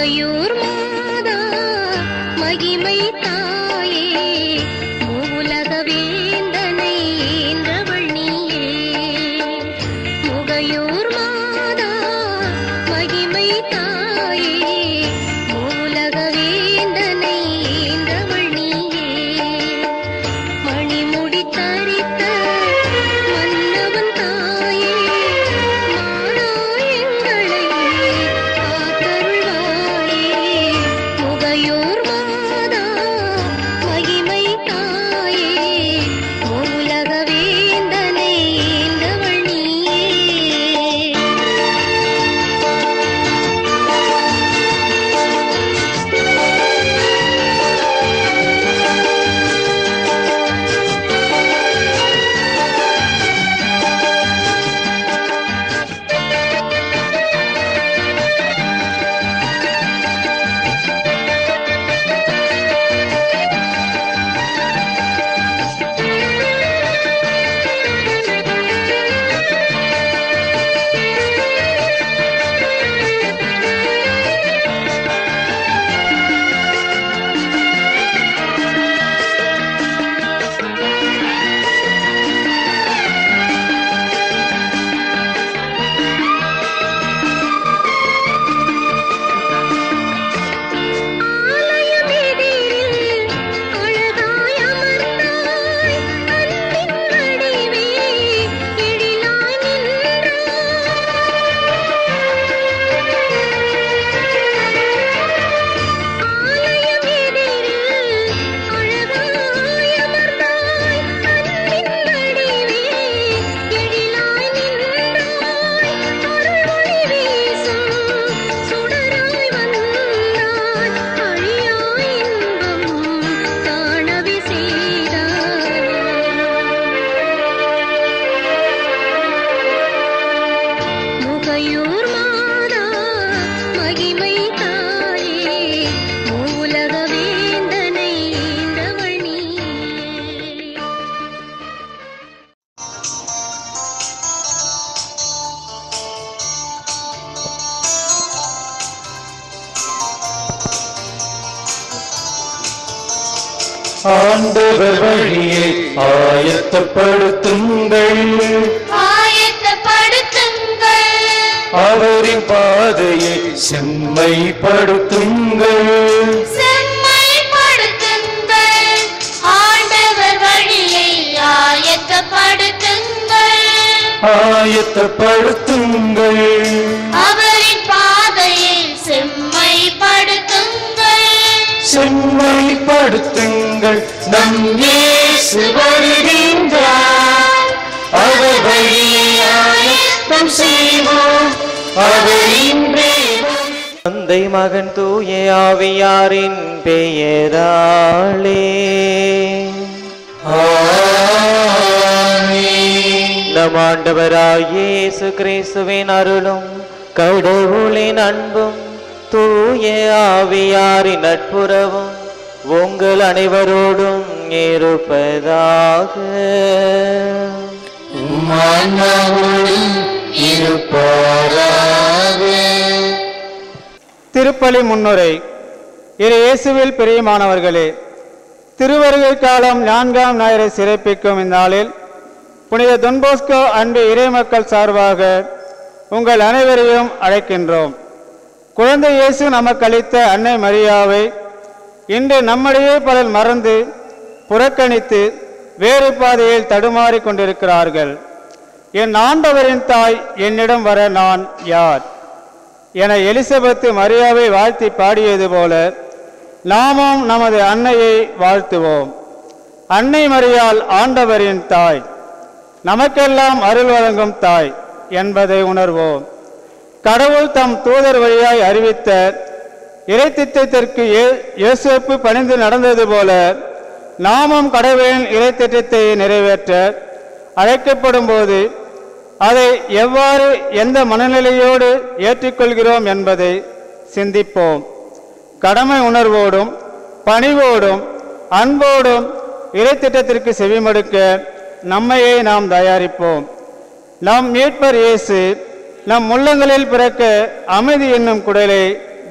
முகையூர் மாதா மகிமை தாயே மூலக வேந்தனை ஈன்றவள் நீயே முகையூர் மாதா மகிமை தாயே மூலக வேந்தனை ஈன்றவள் நீயே மணிமுடி தரித்த மன்னவன் தாயே மானாயங்களை காத்தருள்வாயே முகையூர் மாதா மகிமை தாயே மூலக வேந்தனை ஈந்தவள் நீயே ஆலயமெதிரில் அழகாய் அமர்ந்தாய் அன்பின் வடிவே எழிலாய் நின்றாய் ஆலயமெதிரில் அழகாய் அமர்ந்தாய் அன்பின் வடிவே எழிலாய் நின்றாய் அருள்மொழி வீசும் சுடராய் வந்தாய் அழியாய் இன்பம் காணவே செய்தாய் முகையூர் மாதா மகிமை தாயே மூலக வேந்தனை ஈந்தவள் நீயே ஆண்டவர் வழியை ஆயத்தப்படுத்துங்கள் ஆயத்தப்படுத்துங்கள் அவரின் பாதையை செம்மைப்படுத்துங்கள் செம்மைப்படுத்துங்கள் ஆண்டவர் வழியை ஆயத்தப்படுத்துங்கள் ஆயத்தப்படுத்துங்கள் அவரின் பாதையை செம்மைப்படுத்துங்கள் செம்மைப்படுத்துங்கள் நம் இயேசு வருகின்றார் அவர் வழியை ஆயத்தம் செய்வோம் அவர் இன்றே தந்தை மகன் தூய ஆவியாரின் பெயராலே நம் ஆண்டவராய் இயேசு கிறிஸ்துவின் அருளும் கடவுளின் அன்பும் தூய ஆவியாரின் நட்புறவும் உங்கள் அனைவரோடும் இருப்பதாக திருப்பலி முன்னுரை இரு இயேசுவில் பிரியமானவர்களே திருவருகை காலம் நான்காம் ஞாயிறை சிறப்பிக்கும் இந்நாளில் புனித தொன்போஸ்கோ அன்பு இறைமக்கள் சார்பாக உங்கள் அனைவரையும் அழைக்கின்றோம் குழந்தை இயேசு நமக்கு அளித்த அன்னை மரியாவை இன்று நம்மிடையே பலர் மறந்து புறக்கணித்து வேறு பாதையில் தடுமாறிக் கொண்டிருக்கிறார்கள் என் ஆண்டவரின் தாய் என்னிடம் வர நான் யார் என எலிசபெத்து மரியாவை வாழ்த்தி பாடியது போல நாமும் நமது அன்னையை வாழ்த்துவோம் அன்னை மரியாள் ஆண்டவரின் தாய் நமக்கெல்லாம் அருள் வழங்கும் தாய் என்பதை உணர்வோம் கடவுள் தம் தூதர் வழியாய் அறிவித்த இறைத்திட்டத்திற்கு ஏ- யோசேப்பு பணிந்து நடந்தது போல நாமும் கடவுளின் இறைத்திட்டத்தை நிறைவேற்ற அழைக்கப்படும் போது அதை எவ்வாறு எந்த மனநிலையோடு ஏற்றுக்கொள்கிறோம் என்பதை சிந்திப்போம் கடமை உணர்வோடும் பணிவோடும் அன்போடும் இறைத்திட்டத்திற்கு செவிமடுக்க நம்மையே நாம் தயாரிப்போம் நம் மீட்பர் இயேசு நம் உள்ளங்களில் பிறக்க அமைதி என்னும் குடலை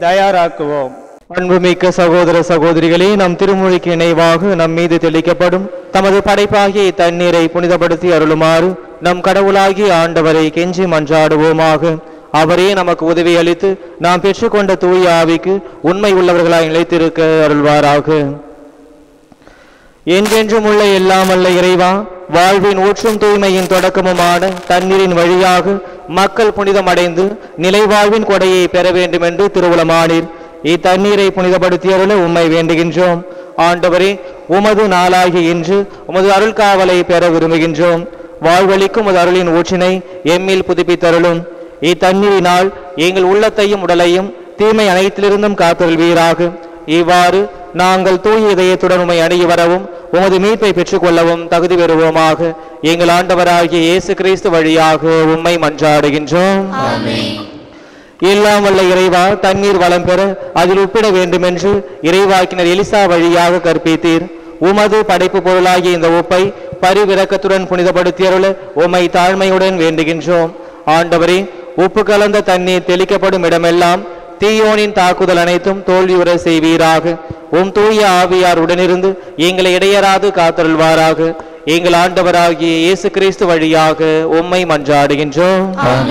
தயாராக்குவோம் அன்புமிக்க சகோதர சகோதரிகளே நம் திருமொழிக்கு இணைவாக நம் மீது தெளிக்கப்படும் தமது படைப்பாகிய தண்ணீரை புனிதப்படுத்தி அருளுமாறு நம் கடவுளாகிய ஆண்டவரை கெஞ்சி மன்றாடுவோமாக அவரே நமக்கு உதவி அளித்து நாம் பெற்றுக்கொண்ட தூய ஆவிக்கு உண்மை உள்ளவர்களாய் நிலைத்திருக்க அருள்வாராக என்றென்றும் உள்ள எல்லாமல்ல இறைவா வாழ்வின் ஊற்றும் தூய்மையின் தொடக்கமுமான தண்ணீரின் வழியாக மக்கள் புனிதமடைந்து நிலைவாழ்வின் கொடையை பெற வேண்டும் என்று திருவுளமானீர் இத்தண்ணீரை புனிதப்படுத்தியருள உம்மை வேண்டுகின்றோம் ஆண்டவரே உமது நாளாகி இன்று உமது அருள் காவலை பெற விரும்புகின்றோம் வாழ்வழிக்கும் உமது அருளின் ஊற்றினை எம்மில் புதுப்பித்தருளும் இத்தண்ணீரினால் எங்கள் உள்ளத்தையும் உடலையும் தீமை அனைத்திலிருந்தும் காத்தருள்வீராக இவ்வாறு நாங்கள் தூய இதயத்துடன் உம்மை அணுகி வரவும் உமது மீட்பை பெற்றுக்கொள்ளவும் தகுதி பெறுவோமாக எங்கள் ஆண்டவராகிய இயேசு கிறிஸ்து வழியாக உம்மை மன்றாடுகின்றோம் எல்லாம் வல்ல இறைவா தண்ணீர் வளம் பெற அதில் உப்பிட வேண்டுமென்று இறைவாக்கினர் எலிசா வழியாக கற்பித்தீர் உமது படைப்பு பொருளாகிய இந்த உப்பை பரிவிரக்கத்துடன் புனிதப்படுத்தியருள உம்மை தாழ்மையுடன் வேண்டுகின்றோம் ஆண்டவரே உப்பு கலந்த தண்ணீர் தெளிக்கப்படும் இடமெல்லாம் தீயோனின் தாக்குதல் அனைத்தும் தோல்வியுற செய்வீராக உம் தூய ஆவியார் உடனிருந்து எங்களை இடையராது காத்தருள்வாராக எங்கள் ஆண்டவராகிய இயேசு கிறிஸ்து வழியாக உம்மை மன்றாடுகின்றோம்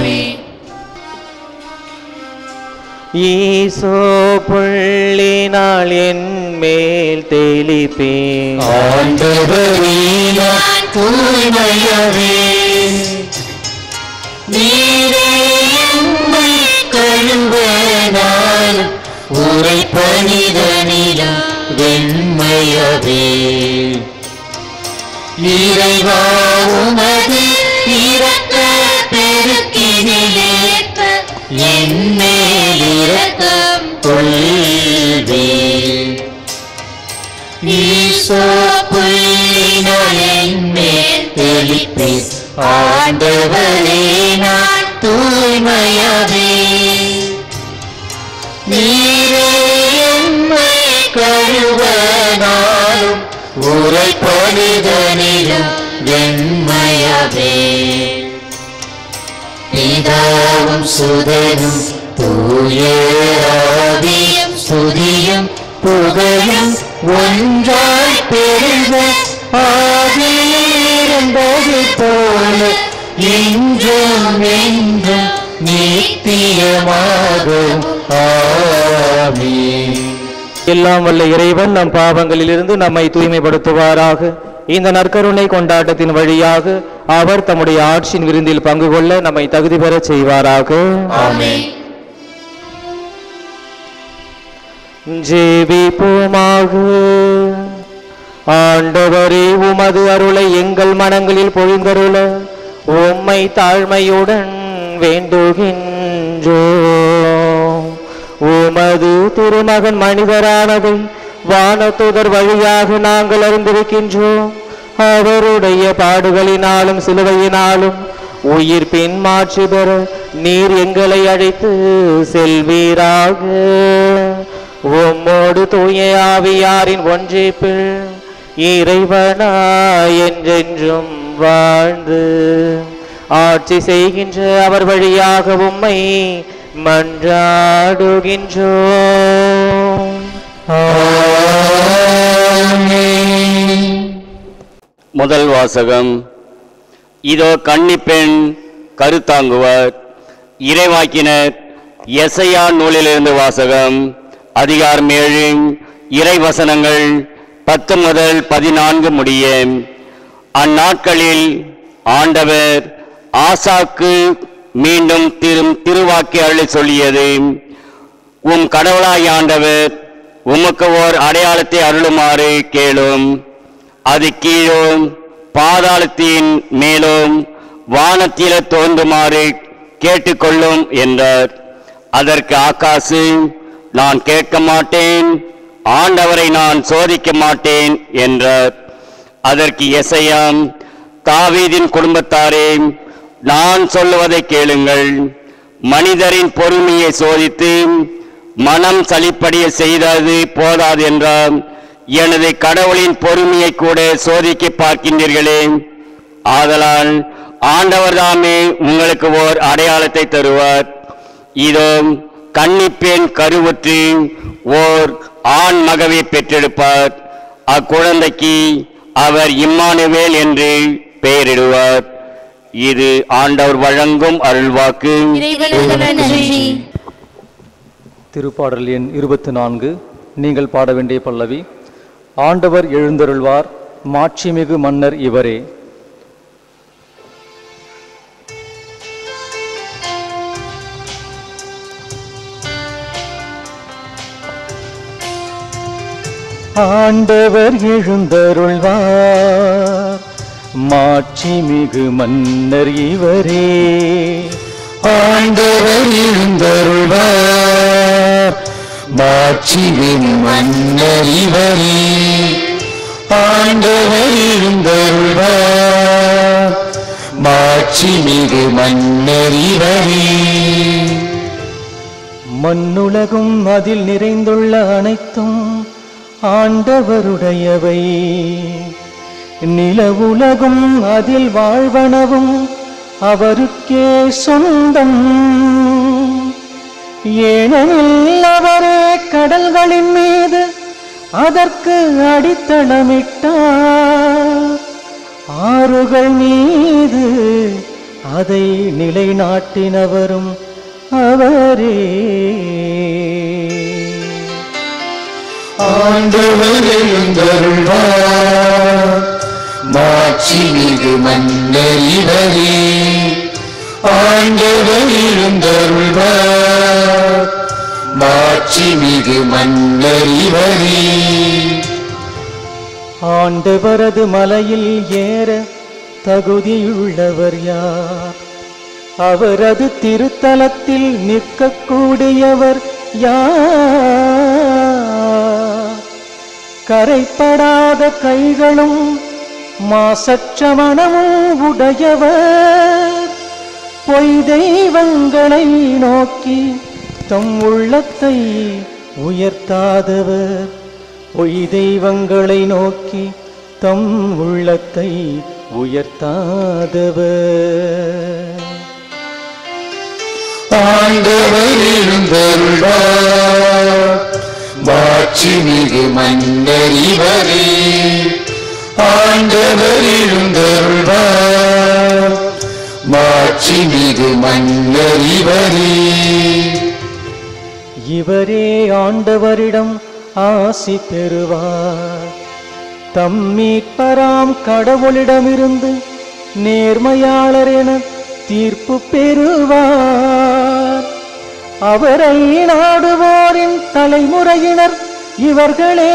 ஈசோ புள்ளினால் என் மேல் தெளிப்பேன் ஆண்டவரே நான் தூய்மையவே நீரே எம்மை கழுவனால் உரை பணிதனிலும் வெண்மையவே இறைவா உமது இரக்க பெருக்கினிலேற்ப என் மேல் இரக்கம் கொள்வே ஈசோ புள்ளினேன் மேல் தெளிப்பே ஆண்டவரே நான் தூய்மையவே நீரே எம்மை கழுவனாலும் உரை பணிதனிலும் வெண்மையவே பிதாவும் சுதனும் தூயாவியும் ஸ்துதியும் புகழும் ஒன்றாய் பெருக ஆதியிருந்தது போல இன்றும் என்றும் நித்தியமாகும் ஆமீன் எல்லாம் வல்ல இறைவன் நம் பாவங்களிலிருந்து நம்மை தூய்மைப்படுத்துவாராக இந்த நற்கருணை கொண்டாட்டத்தின் வழியாக அவர் தம்முடைய ஆட்சியின் விருந்தில் பங்கு கொள்ள நம்மை தகுதி பெறச் செய்வாராக ஆமென் ஜெபிப்போமாக ஆண்டவரே உமது அருளை எங்கள் மனங்களில் பொழிந்தருள உம்மை தாழ்மையுடன் வேண்டுகின்றோம் உமது திருமகன் மனிதரானதை வானத்துதர் வழியாக நாங்கள் அறிந்திருக்கின்றோம் அவருடைய பாடுகளினாலும் சிலுவையினாலும் உயிர்ப்பின் மாட்சி பெற நீர் எங்களை அழைத்து செல்வீராக உம்மோடு தூய ஆவியாரின் ஒன்றிப்பில் இறைவனா என்றென்றும் வாழ்ந்து ஆட்சி செய்கின்ற அவர் வழியாக உம்மை மன்றாடுகின்றோம் முதல் வாசகம் இதோ கன்னிப்பெண் கருத்தாங்குவர் இறைவாக்கினர் எசையா நூலிலிருந்து வாசகம் அதிகாரம் ஏழு இறைவசனங்கள் பத்து முதல் பதினான்கு முடிய அந்நாட்களில் ஆண்டவர் ஆசாக்கு மீண்டும் திரு திருவாக்கி அருளி சொல்லியது உம் கடவுளாய் ஆண்டவர் உமக்கு ஓர் அடையாளத்தை அருளுமாறு கேளும் அது கீழும் பாதாளத்தின் மேலும் வானத்தில தோன்றுமாறு கேட்டுக்கொள்ளும் என்றார் அதற்கு ஆகாசு நான் கேட்க மாட்டேன் ஆண்டவரை நான் சோதிக்க மாட்டேன் என்றார் அதற்கு எசையாம் தாவீதின் குடும்பத்தாரே நான் சொல்லுவதை கேளுங்கள் மனிதரின் பொறுமையை சோதித்து மனம் சலிப்படைய செய்தது போதாது என்றார் எனது கடவுளின் பொறுமையை கூட சோதிக்க பார்க்கின்றீர்களே ஆதலால் ஆண்டவர் தாமே உங்களுக்கு ஓர் அடையாளத்தை தருவார் இதோ கன்னிப்பெண் கருவுற்று ஓர் ஆண் மகவை பெற்றெடுப்பார் அக்குழந்தைக்கு அவர் இம்மானுவேல் என்று பெயரிடுவார் இது ஆண்டவர் வழங்கும் அருள்வாக்கு இறைவனுக்கு நன்றி திருப்பாடல் எண் இருபத்தி நான்கு நீங்கள் பாட வேண்டிய பல்லவி ஆண்டவர் எழுந்தருள்வார் மாட்சிமிகு மன்னர் இவரே ஆண்டவர் எழுந்தருள்வார் மாட்சிமிகு மன்னர் இவரே ஆண்டவர் எழுந்தருள்வார் மாட்சிவின் மன்னர் இவரே ஆண்டவர் எழுந்தருள்வார் மாட்சிமிகு மன்னர் இவரே மண்ணுலகும் அதில் நிறைந்துள்ள அனைத்தும் ஆண்டவருடையவை நிலவுலகும் அதில் வாழ்வனவும் அவருக்கே சொந்தம் ஏனெனில் அவரே கடல்களின் மீது அதற்கு அடித்தளமிட்டார் ஆறுகள் மீது அதை நிலைநாட்டினவரும் அவரே ஆண்டவர் எழுந்தருள்வார் மாட்சிமிகு மன்னர் இவரே ஆண்டவர் எழுந்தருள்வார் மாட்சிமிகு மன்னர் இவரே ஆண்டவரது மலையில் ஏற தகுதியுள்ளவர் யார் அவரது திருத்தலத்தில் நிற்கக்கூடியவர் யார் கரைப்படாத கைகளும் மாசற்ற மனமும் உடையவர் பொய் தெய்வங்களை நோக்கி தம் உள்ளத்தை உயர்த்தாதவர் பொய் தெய்வங்களை நோக்கி தம் உள்ளத்தை உயர்த்தாதவர் ஆண்டவர் எழுந்தருள்வார் மாட்சிமிகு மன்னர் இவரே ஆண்டவர் எழுந்தருள்வார் மாட்சிமிகு மன்னர் இவரே இவரே ஆண்டவரிடம் ஆசி பெறுவார் தம் மீட்பராம் கடவுளிடமிருந்து நேர்மையாளர் என தீர்ப்பு பெறுவார் அவரை நாடுவோரின் தலைமுறையினர் இவர்களே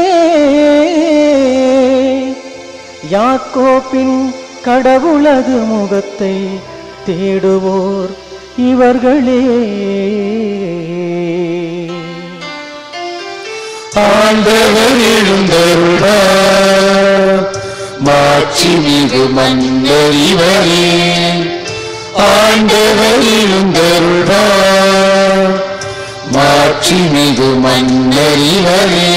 யாக்கோப்பின் கடவுளது முகத்தை தேடுவோர் இவர்களே ஆண்டவர் எழுந்தருள்வார் மாட்சிமிகு மன்னர் இவரே ஆண்டவர் எழுந்தருள்வார் மாட்சிமிகு மன்னர் இவரே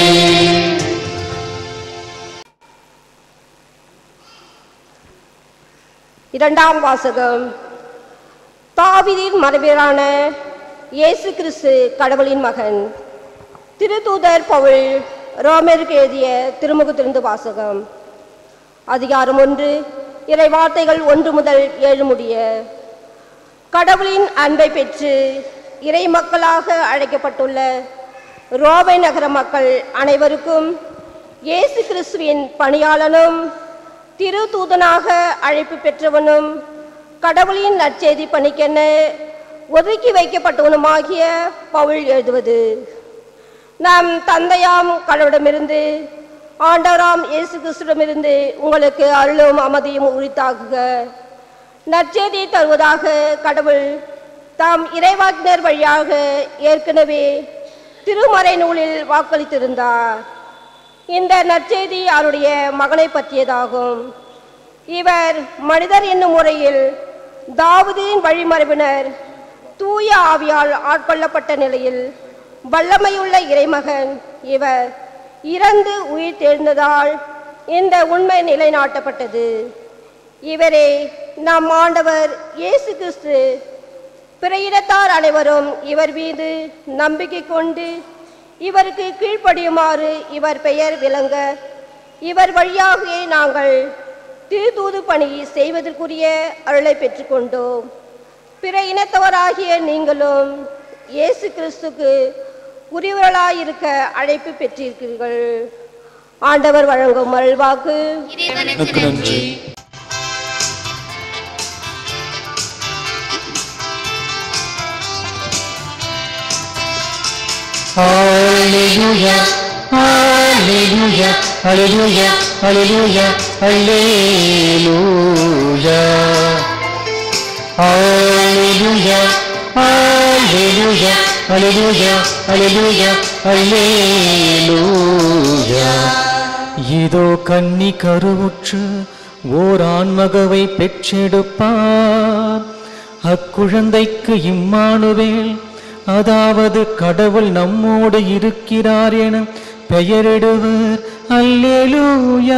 இரண்டாம் வாசகம் தாவீதின் மரபியரான இயேசு கிறிஸ்து கடவுளின் மகன் திருத்தூதர் பவுல் ரோமருக்கு எழுதிய திருமுகத்திலிருந்து வாசகம் அதிகாரம் ஒன்று இறை வார்த்தைகள் ஒன்று முதல் ஏழு முடிய கடவுளின் அன்பை பெற்று இறை மக்களாக அழைக்கப்பட்டுள்ள ரோமை நகர மக்கள் அனைவருக்கும் இயேசு கிறிஸ்துவின் பணியாளனும் திரு தூதனாக அழைப்பு பெற்றவனும் கடவுளின் நற்செய்தி பணிக்கென ஒதுக்கி வைக்கப்பட்டவனுமாகிய பவுல் எழுதுவது நம் தந்தையாம் கடவுளிடமிருந்து ஆண்டவராம் இயேசு கிறிஸ்துவிடமிருந்து உங்களுக்கு அருளும் அமைதியும் உரித்தாகுக நற்செய்தியை தருவதாக கடவுள் தாம் இறைவாக்கினர் வழியாக ஏற்கனவே திருமறை நூலில் வாக்களித்திருந்தார் இந்த நற்செய்தி அவருடைய மகனை பற்றியதாகும் இவர் மனிதர் என்னும் முறையில் தாவூதின் வழிமரபினர் தூய ஆவியால் ஆட்கொள்ளப்பட்ட நிலையில் வல்லமையுள்ள இறைமகன் இவர் இறந்து உயிர் தெழுந்ததால் இந்த உண்மை நிலைநாட்டப்பட்டது இவரே நம் ஆண்டவர் இயேசு கிறிஸ்து பிற இனத்தார் அனைவரும் இவர் மீது நம்பிக்கை கொண்டு இவருக்கு கீழ்ப்படியுமாறு இவர் பெயர் விளங்க இவர் வழியாகவே நாங்கள் திருதூது பணி செய்வதற்குரிய அருளை பெற்றுக்கொண்டோம் பிற இனத்தவராகிய நீங்களும் இயேசு கிறிஸ்துக்கு உரியவர்களாயிருக்க அழைப்பு பெற்றிருக்கிறீர்கள் ஆண்டவர் வழங்கும் அருள்வாக்கு உனக்கு நன்றி Hallelujah, Hallelujah, Hallelujah, Hallelujah, Hallelujah. Hallelujah, Hallelujah, Hallelujah, Hallelujah, Hallelujah. இதோ கன்னி கருவுற்று ஓர் ஆண்மகவை பெற்றெடுப்பார் அக்குழந்தைக்கு இம்மானுவேல் அதாவது கடவுள் நம்மோடு இருக்கிறார் என பெயரிடுவர் அல்லேலூயா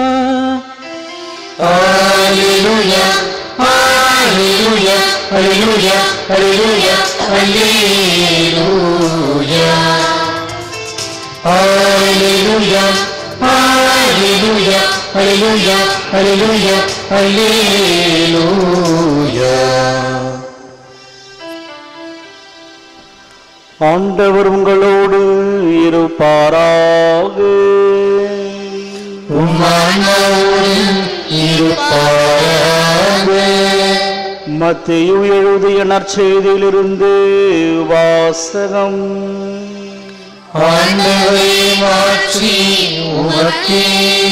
அல்லேலூயா அல்லேலூயா அல்லேலூயா அல்லேலூயா அல்லேலூயா அல்லேலூயா அல்லேலூயா அல்லேலூயா அல்லேலூயா அல்லேலூயா ஆண்டவர் உங்களோடு இருப்பாராக உம்மானோடும் இருப்பாராக. மத்தியு எழுதிய நற்செய்தியிலிருந்து வாசகம் ஆண்டவரே மாற்றி உமக்கே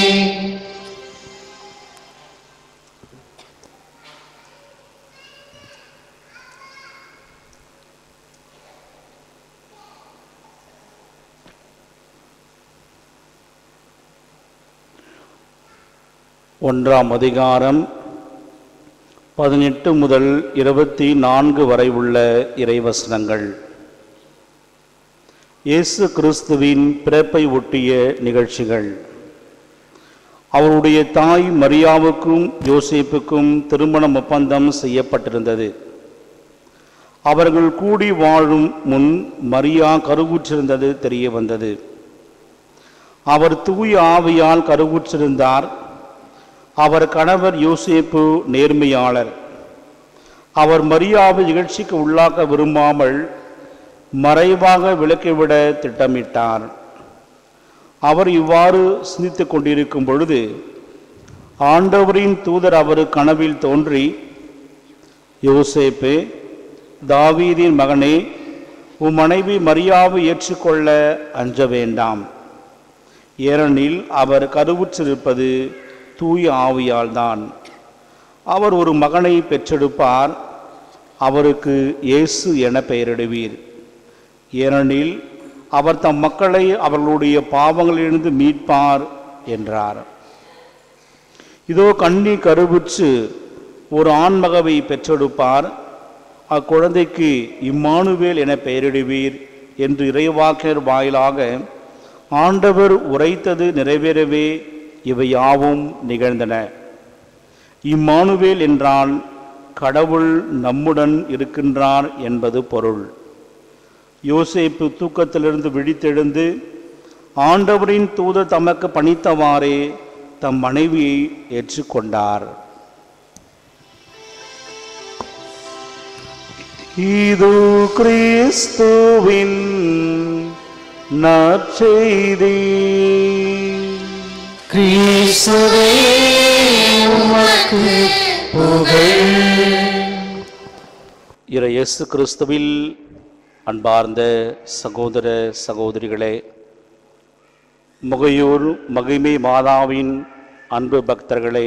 ஒன்றாம் அதிகாரம் பதினெட்டு முதல் இருபத்தி நான்கு வரை உள்ள இறைவசனங்கள் இயேசு கிறிஸ்துவின் பிறப்பை ஒட்டிய நிகழ்ச்சிகள் அவருடைய தாய் மரியாவுக்கும் யோசேப்புக்கும் திருமணம் ஒப்பந்தம் செய்யப்பட்டிருந்தது அவர்கள் கூடி வாழும் முன் மரியா கருவுற்றிருந்தது தெரிய வந்தது அவர் தூய ஆவியால் கருவுற்றிருந்தார் அவர் கணவர் யோசேப்பு நேர்மையாளர் அவர் மரியாவை நிகழ்ச்சிக்கு உள்ளாக்க விரும்பாமல் மறைவாக விலக்கிவிட திட்டமிட்டார் அவர் இவ்வாறு சிந்தித்துக் கொண்டிருக்கும் பொழுது ஆண்டவரின் தூதர் அவர் கனவில் தோன்றி யோசேப்பே தாவீதின் மகனே உம் மனைவி மரியாவை ஏற்றுக்கொள்ள அஞ்ச வேண்டாம் ஏனெனில் அவர் கருவுற்றிருப்பது தூய ஆவியால்தான் அவர் ஒரு மகனை பெற்றெடுப்பார் அவருக்கு இயேசு என பெயரிடுவீர் ஏனெனில் அவர் தம் மக்களை அவர்களுடைய பாவங்களிலிருந்து மீட்பார் என்றார் இதோ கண்ணி கருவுற்று ஒரு ஆண்மகவை பெற்றெடுப்பார் அக்குழந்தைக்கு இம்மானுவேல் என பெயரிடுவீர் என்று இறைவாக்கினர் வாயிலாக ஆண்டவர் உரைத்தது நிறைவேறவே இவை யாவும் நிகழ்ந்தன இம்மானுவேல் என்றால் கடவுள் நம்முடன் இருக்கின்றார் என்பது பொருள் யோசேப்பு தூக்கத்திலிருந்து விழித்தெழுந்து ஆண்டவரின் தூதர் தமக்கு பணித்தவாறே தம் மனைவியை ஏற்றுக்கொண்டார் இது கிறிஸ்துவின் நற்செய்தி கிறிஸ்துவே உமக்கு புகழ் இறை இயேசு கிறிஸ்துவில் அன்பார்ந்த சகோதர சகோதரிகளே முகையூர் மகிமை மாதாவின் அன்பு பக்தர்களே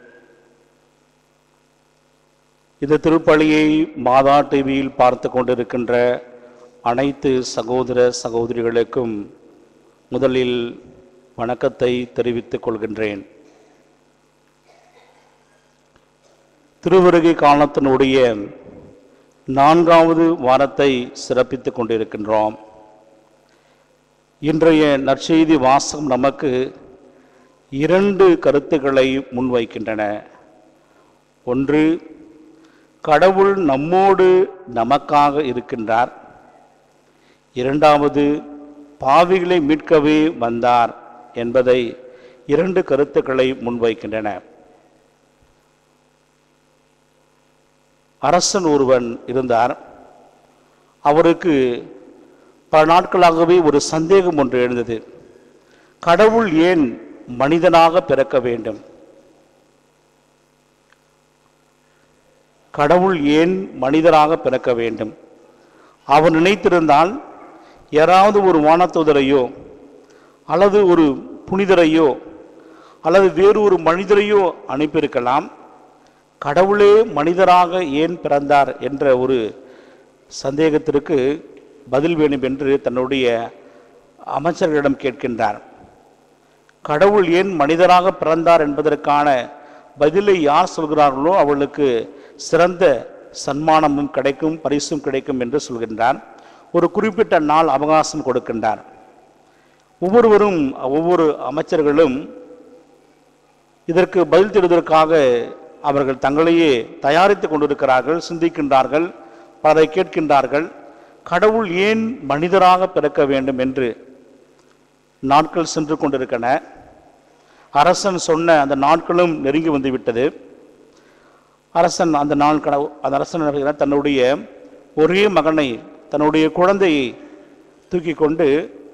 இந்த திருப்பலியை மாதா டிவியில் பார்த்து கொண்டிருக்கின்ற அனைத்து சகோதர சகோதரிகளுக்கும் முதலில் வணக்கத்தை தெரிவித்துக் கொள்கின்றேன் திருவருகை காலத்தினுடைய நான்காவது வாரத்தை சிறப்பித்துக் கொண்டிருக்கின்றோம் இன்றைய நற்செய்தி வாசகம் நமக்கு இரண்டு கருத்துக்களை முன்வைக்கின்றன ஒன்று கடவுள் நம்மோடு நமக்காக இருக்கின்றார் இரண்டாவது பாவிகளை மீட்கவே வந்தார் என்பதை இரண்டு கருத்துக்களை முன்வைக்கின்றன அரசன் ஒருவன் இருந்தார் அவருக்கு பல நாட்களாகவே ஒரு சந்தேகம் ஒன்று எழுந்தது கடவுள் ஏன் மனிதனாக பிறக்க வேண்டும் கடவுள் ஏன் மனிதராக பிறக்க வேண்டும் அவர் நினைத்திருந்தால் யாராவது ஒரு வானதூதரையோ அல்லது ஒரு புனிதரையோ அல்லது வேறு ஒரு மனிதரையோ அனுப்பியிருக்கலாம் கடவுளே மனிதராக ஏன் பிறந்தார் என்ற ஒரு சந்தேகத்திற்கு பதில் வேண்டும் என்று தன்னுடைய அமைச்சர்களிடம் கேட்கின்றார் கடவுள் ஏன் மனிதராக பிறந்தார் என்பதற்கான பதிலை யார் சொல்கிறார்களோ அவளுக்கு சிறந்த சன்மானமும் கிடைக்கும் பரிசும் கிடைக்கும் என்று சொல்கின்றார் ஒரு குறிப்பிட்ட நாள் அவகாசம் கொடுக்கின்றார் ஒவ்வொருவரும் ஒவ்வொரு அமைச்சர்களும் இதற்கு பதில் தருவதற்காக அவர்கள் தங்களையே தயாரித்துக் கொண்டிருக்கிறார்கள் சிந்திக்கின்றார்கள் பலரை கேட்கின்றார்கள் கடவுள் ஏன் மனிதராக பிறக்க வேண்டும் என்று நாட்கள் சென்று கொண்டிருக்கின்றன அரசன் சொன்ன அந்த நாட்களும் நெருங்கி வந்து விட்டது அரசன் அந்த நாள் கடவு அந்த அரசன் என்ன செய்கிறார்? தன்னுடைய ஒரே மகனை தன்னுடைய குழந்தையை தூக்கி கொண்டு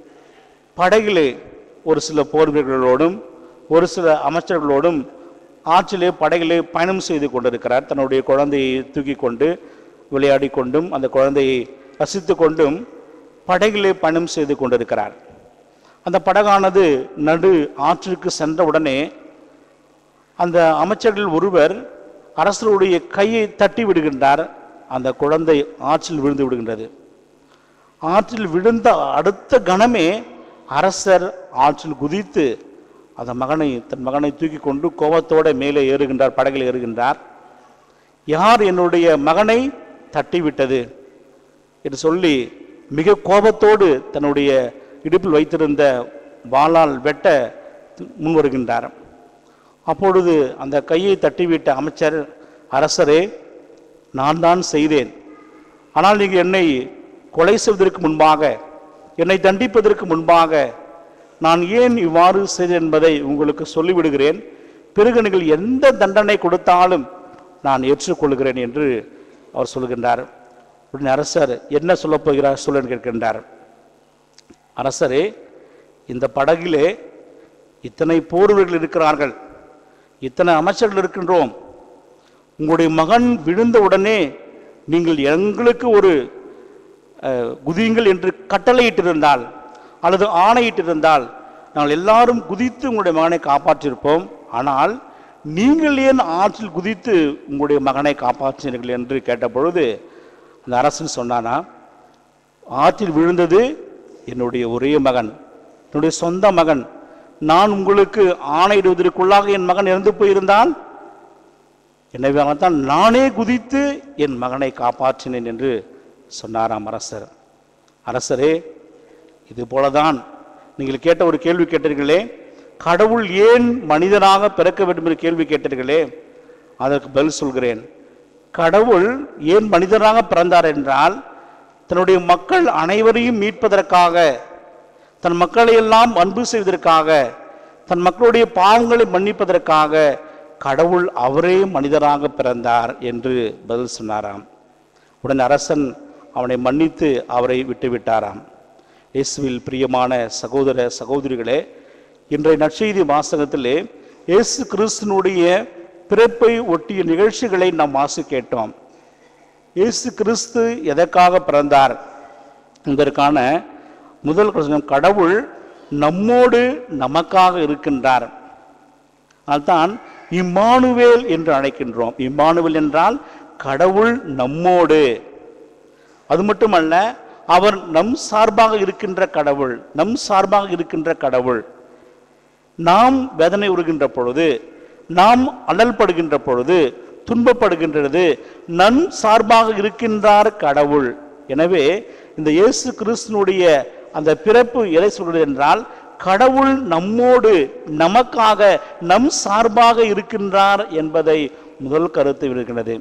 படகிலே ஒரு சில போர் வீரர்களோடும் ஒரு சில அமைச்சர்களோடும் ஆற்றிலே படகிலே பயணம் செய்து கொண்டிருக்கிறார் தன்னுடைய குழந்தையை தூக்கி கொண்டு விளையாடி கொண்டும் அந்த குழந்தையை ரசித்து கொண்டும் படகிலே பயணம் செய்து கொண்டிருக்கிறார் அந்த படகானது நடு ஆற்றிற்கு சென்றவுடனே அந்த அமைச்சர்கள் ஒருவர் அரசருடைய கையை தட்டி விடுகின்றார் அந்த குழந்தை ஆற்றில் விழுந்து விடுகின்றது ஆற்றில் விழுந்த அடுத்த கணமே அரசர் ஆற்றில் குதித்து அந்த மகனை தன் மகனை தூக்கி கொண்டு கோபத்தோட மேலே ஏறுகின்றார் படகில் ஏறுகின்றார் யார் என்னுடைய மகனை தட்டிவிட்டது என்று சொல்லி மிக கோபத்தோடு தன்னுடைய இடுப்பில் வைத்திருந்த வாளால் வெட்ட முன் வருகின்றார் அப்பொழுது அந்த கையை தட்டிவிட்ட அமைச்சர் அரசரே நான் தான் செய்தேன் ஆனால் நீங்கள் என்னை கொலை செய்வதற்கு முன்பாக என்னை தண்டிப்பதற்கு முன்பாக நான் ஏன் இவ்வாறு செய்தேன் என்பதை உங்களுக்கு சொல்லிவிடுகிறேன் பிறகு நீங்கள் எந்த தண்டனை கொடுத்தாலும் நான் ஏற்றுக்கொள்கிறேன் என்று அவர் சொல்கின்றார் உடனே அரசர் என்ன சொல்லப் போகிறார் சொல்லுன்னு கேட்கின்றார் அரசரே இந்த படகிலே இத்தனை போர் வீரர்கள் இருக்கிறார்கள் இத்தனை அமைச்சர்கள் இருக்கின்றோம் உங்களுடைய மகன் விழுந்த உடனே நீங்கள் எங்களுக்கு ஒரு அஹ், குதியுங்கள் என்று கட்டளையிட்டிருந்தால் அல்லது ஆணையிட்டிருந்தால் நாங்கள் எல்லாரும் குதித்து உங்களுடைய மகனை காப்பாற்றியிருப்போம் ஆனால் நீங்கள் ஏன் ஆற்றில் குதித்து உங்களுடைய மகனை காப்பாற்றினீர்கள் என்று கேட்டபொழுது அந்த அரசன் சொன்னானா ஆற்றில் விழுந்தது என்னுடைய ஒரே மகன் என்னுடைய சொந்த மகன் நான் உங்களுக்கு ஆணையிடுவதற்குள்ளாக என் மகன் இறந்து போயிருந்தால் எனவே தான் நானே குதித்து என் மகனை காப்பாற்றினேன் என்று சொன்னாராம் அரசர் அரசரே இது போலதான் நீங்கள் கேட்ட ஒரு கேள்வி கேட்டீர்களே கடவுள் ஏன் மனிதனாக பிறக்க வேண்டும் என்று கேள்வி கேட்டீர்களே அதற்கு பதில் சொல்கிறேன் கடவுள் ஏன் மனிதனாக பிறந்தார் என்றால் தன்னுடைய மக்கள் அனைவரையும் மீட்பதற்காக தன் மக்களை எல்லாம் அன்பு செய்வதற்காக தன் மக்களுடைய பாவங்களை மன்னிப்பதற்காக கடவுள் அவரே மனிதராக பிறந்தார் என்று பதில் சொன்னாராம் உடனே அரசன் அவனை மன்னித்து அவரை விட்டுவிட்டாராம் இயேசுவில் பிரியமான சகோதர சகோதரிகளே இன்றைய நற்செய்தி வாசகத்திலே இயேசு கிறிஸ்துனுடைய பிறப்பை ஒட்டிய நிகழ்ச்சிகளை நாம் வாசி கேட்டோம் இயேசு கிறிஸ்து எதற்காக பிறந்தார் என்பதற்கான முதல் பிரச்சனம் கடவுள் நம்மோடு நமக்காக இருக்கின்றார் அதுதான் இம்மானுவேல் என்று அழைக்கின்றோம் இம்மானுவேல் என்றால் கடவுள் நம்மோடு அது மட்டுமல்ல அவர் நம் சார்பாக இருக்கின்ற கடவுள் நம் சார்பாக இருக்கின்ற கடவுள் நாம் வேதனை உறுகின்ற பொழுது நாம் அல்லல்படுகின்ற பொழுது துன்பப்படுகின்றது நன் சார்பாக இருக்கின்றார் கடவுள் எனவே இந்த இயேசு கிறிஸ்துனுடைய அந்த பிறப்பு எதை சொல்கிறது என்றால் கடவுள் நம்மோடு நமக்காக நம் சார்பாக இருக்கின்றார் என்பதை முதல் கருத்து இருக்கிறது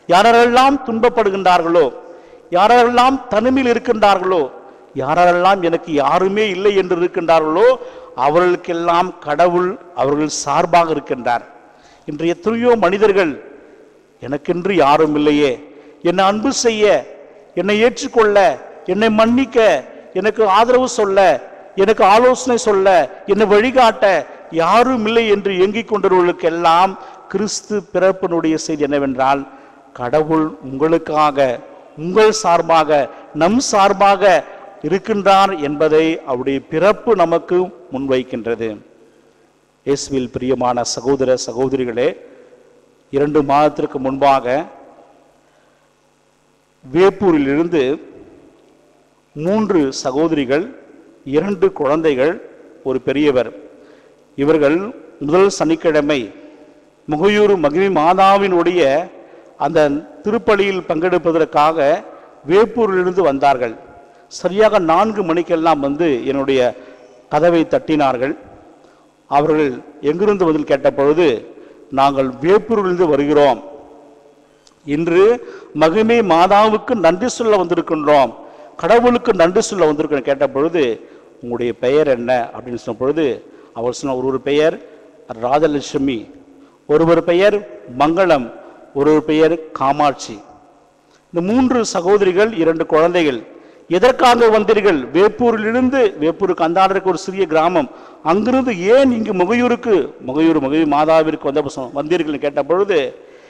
யாரெல்லாம் துன்பப்படுகின்றார்களோ யாரெல்லாம் தனிமையில் இருக்கின்றார்களோ யாரெல்லாம் எனக்கு யாருமே இல்லை என்று இருக்கின்றார்களோ அவர்களுக்கெல்லாம் கடவுள் அவர்கள் சார்பாக இருக்கின்றார் இன்று எத்தனையோ மனிதர்கள் எனக்கென்று யாரும் இல்லையே என்னை அன்பு செய்ய என்னை ஏற்றுக்கொள்ள என்னை மன்னிக்க எனக்கு ஆதரவு சொல்ல எனக்கு ஆலோசனை சொல்ல என்னை வழிகாட்ட யாரும் இல்லை என்று ஏங்கிக் கொண்டவர்களுக்கெல்லாம் கிறிஸ்து பிறப்பினுடைய செய்தி என்னவென்றால் கடவுள் உங்களுக்காக உங்கள் சார்பாக நம் சார்பாக இருக்கின்றார் என்பதை அவருடைய பிறப்பு நமக்கு முன்வைக்கின்றது இயேசுவில் பிரியமான சகோதர சகோதரிகளே இரண்டு மாதத்திற்கு முன்பாக வேப்பூரிலிருந்து மூன்று சகோதரிகள் இரண்டு குழந்தைகள் ஒரு பெரியவர் இவர்கள் முதல் சனிக்கிழமை முகையூர் மகிமை மாதாவினுடைய அந்த திருப்பலியில் பங்கெடுப்பதற்காக வேப்பூரிலிருந்து வந்தார்கள் சரியாக நான்கு மணிக்கெல்லாம் வந்து என்னுடைய கதவை தட்டினார்கள் அவர்கள் எங்கிருந்து வந்து கேட்ட பொழுது நாங்கள் வேப்பூரிலிருந்து வருகிறோம் இன்று மகிமை மாதாவுக்கு நன்றி சொல்ல வந்திருக்கின்றோம் கடவுளுக்கு நன்றி சொல்ல வந்திருக்கிறோம் கேட்ட பொழுது உங்களுடைய பெயர் என்ன அப்படின்னு சொன்ன பொழுது அவர் சொன்ன ஒரு ஒரு பெயர் ராஜலட்சுமி ஒருவர் பெயர் மங்களம் ஒருவர் பெயர் காமாட்சி இந்த மூன்று சகோதரிகள் இரண்டு குழந்தைகள் எதற்காக வந்தீர்கள் வேப்பூரிலிருந்து வேப்பூருக்கு அந்தாண்டருக்கு ஒரு சிறிய கிராமம் அங்கிருந்து ஏன் இங்கு முகையூருக்கு முகையூர் முகையூர் மாதாவிற்கு வந்த சொ- வந்தீர்கள் கேட்ட பொழுது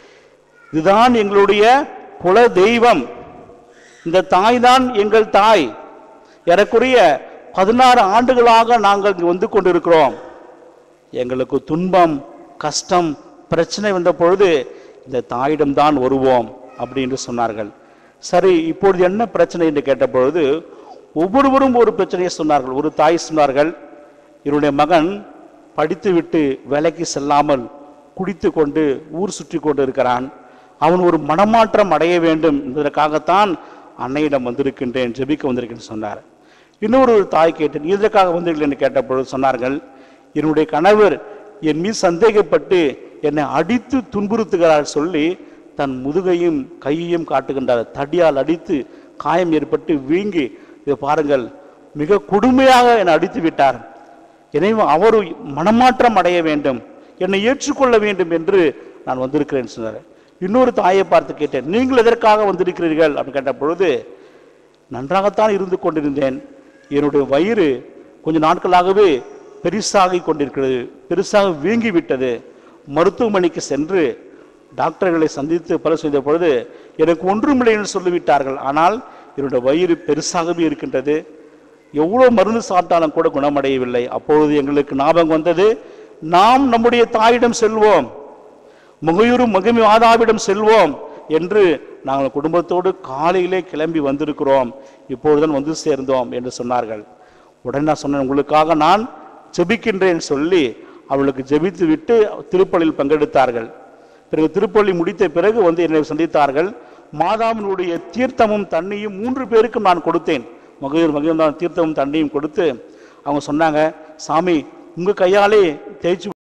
இதுதான் எங்களுடைய குல தெய்வம் இந்த தாய் தான் எங்கள் தாய் ஏறக்குறைய பதினாறு ஆண்டுகளாக நாங்கள் இங்கு வந்து கொண்டிருக்கிறோம் எங்களுக்கு துன்பம் கஷ்டம் பிரச்சனை வந்த பொழுது இந்த தாயிடம்தான் வருவோம் அப்படி என்று சொன்னார்கள் சரி இப்பொழுது என்ன பிரச்சனை என்று கேட்ட பொழுது ஒவ்வொருவரும் ஒரு பிரச்சனையை சொன்னார்கள் ஒரு தாய் சொன்னார்கள் என்னுடைய மகன் படித்துவிட்டு வேலைக்கு செல்லாமல் குடித்து கொண்டு ஊர் சுற்றி கொண்டு இருக்கிறான் அவன் ஒரு மனமாற்றம் அடைய வேண்டும் என்பதற்காகத்தான் அன்னையிடம் வந்திருக்கின்றேன் ஜெபிக்க வந்திருக்கேன் சொன்னார் இன்னொரு தாய் கேட்டேன் "நீ எதற்காக வந்தீர்கள் என்று கேட்ட பொழுது சொன்னார்கள் என்னுடைய கணவர் என் மீது சந்தேகப்பட்டு என்னை அடித்து துன்புறுத்துகிறார் சொல்லி தன் முதுகையும் கையையும் காட்டுகின்றார் தடியால் அடித்து காயம் ஏற்பட்டு வீங்கி இதை பாருங்கள் மிக கொடுமையாக என்னை அடித்து விட்டார் எனவே அவர் மனமாற்றம் அடைய வேண்டும் என்னை ஏற்றுக்கொள்ள வேண்டும் என்று நான் வந்திருக்கிறேன் சொன்னார் இன்னொரு தாயை பார்த்து கேட்டேன் நீங்கள் எதற்காக வந்திருக்கிறீர்கள் அப்படின்னு கேட்ட பொழுது நன்றாகத்தான் இருந்து கொண்டிருந்தேன் என்னுடைய வயிறு கொஞ்ச நாட்களாகவே பெருசாகி கொண்டிருக்கிறது பெருசாக வீங்கி விட்டது மருத்துவமனைக்கு சென்று டாக்டர்களை சந்தித்து பல செய்த பொழுது எனக்கு ஒன்றுமில்லை என்று சொல்லிவிட்டார்கள் ஆனால் என்னுடைய வயிறு பெருசாகவே இருக்கின்றது எவ்வளோ மருந்து சாப்பிட்டாலும் கூட குணமடையவில்லை அப்பொழுது எங்களுக்கு ஞாபகம் வந்தது நாம் நம்முடைய தாயிடம் செல்வோம் முகையூரும் மகிமை மாதாவிடம் செல்வோம் என்று நாங்கள் குடும்பத்தோடு காலையிலே கிளம்பி வந்திருக்கிறோம் இப்பொழுதுதான் வந்து சேர்ந்தோம் என்று சொன்னார்கள் உடனே நான் சொன்னேன் உங்களுக்காக நான் ஜெபிக்கின்றேன் சொல்லி அவளுக்கு ஜெபித்து விட்டு திருப்பலியில் பங்கெடுத்தார்கள் பிறகு திருப்பலி முடித்த பிறகு வந்து என்னை சந்தித்தார்கள் மாதாவினுடைய தீர்த்தமும் தண்ணியும் மூன்று பேருக்கும் நான் கொடுத்தேன் மகிழ் மகிழ்ந்தான் தீர்த்தமும் தண்ணியும் கொடுத்து அவங்க சொன்னாங்க சாமி உங்க கையாலே தேய்ச்சி